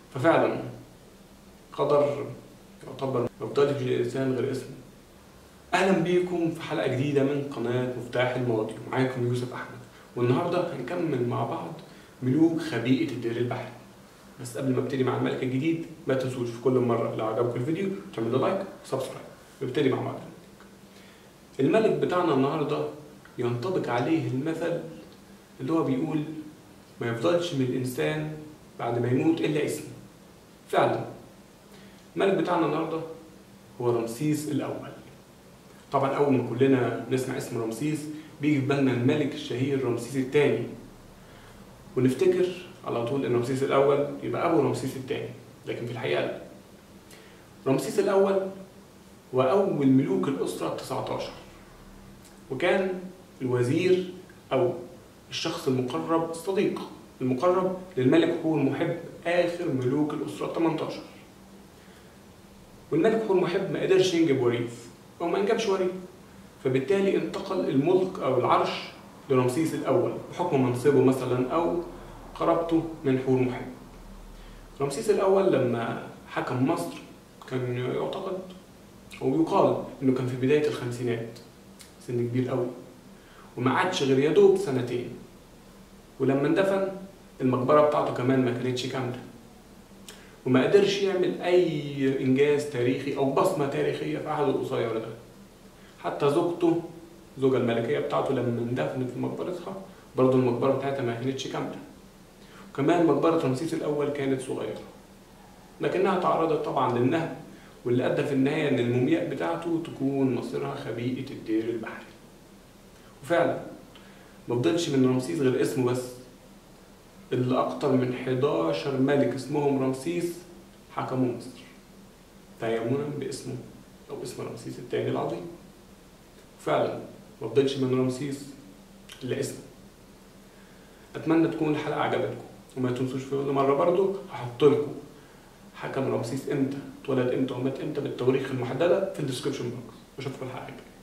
ففعلا قدر يعتبر ما بيفضلش الإنسان غير اسمه أهلا بيكم في حلقة جديدة من قناة مفتاح الماضي معاكم يوسف أحمد والنهاردة هنكمل مع بعض ملوك خبيئة الدير البحري بس قبل ما ابتدي مع الملك الجديد ما تنسوش في كل مرة لو عجبكم الفيديو تعملوا لايك وسبسكرايب نبتدي مع بعض الملك بتاعنا النهاردة ينطبق عليه المثل اللي هو بيقول ما يفضلش من الإنسان بعد ما يموت إلا اسمه فعلا الملك بتاعنا النهاردة هو رمسيس الأول طبعا أول ما كلنا نسمع اسم رمسيس بيجي في بالنا الملك الشهير رمسيس الثاني ونفتكر على طول ان رمسيس الاول يبقى ابو رمسيس الثاني لكن في الحقيقه لا رمسيس الاول هو اول ملوك الاسره 19 وكان الوزير او الشخص المقرب الصديق المقرب للملك حور محب اخر ملوك الاسره 18 والملك حور محب ما قدرش ينجب وريث او ما انجبش وريث فبالتالي انتقل الملك او العرش لرمسيس الاول بحكم منصبه مثلا او قرابته من حور محب رمسيس الأول لما حكم مصر كان يعتقد أو يقال إنه كان في بداية الخمسينات سن كبير قوي وما عادش غير يا دوب سنتين ولما اندفن المقبرة بتاعته كمان ما كانتش كاملة وما قدرش يعمل أي إنجاز تاريخي أو بصمة تاريخية في عهده القصير ده حتى زوجته الزوجة الملكية بتاعته لما اندفنت في مقبرتها برضه المقبرة بتاعتها ما كانتش كاملة كمان مقبرة رمسيس الأول كانت صغيرة لكنها تعرضت طبعا للنهب واللي أدى في النهاية إن المومياء بتاعته تكون مصيرها خبيئة الدير البحري وفعلا مفضلش من رمسيس غير اسمه بس اللي أكتر من 11 ملك اسمهم رمسيس حكموا مصر تيمنا باسمه أو اسم رمسيس الثاني العظيم فعلا مفضلش من رمسيس إلا اسمه أتمنى تكون الحلقة عجبتكم وما تنسوش في كل مرة برضو هحط لكم حكم رمسيس امتى اتولد امتى ومات امتى بالتواريخ المحددة في الديسكربشن بوكس اشوفكم الحلقة الجاية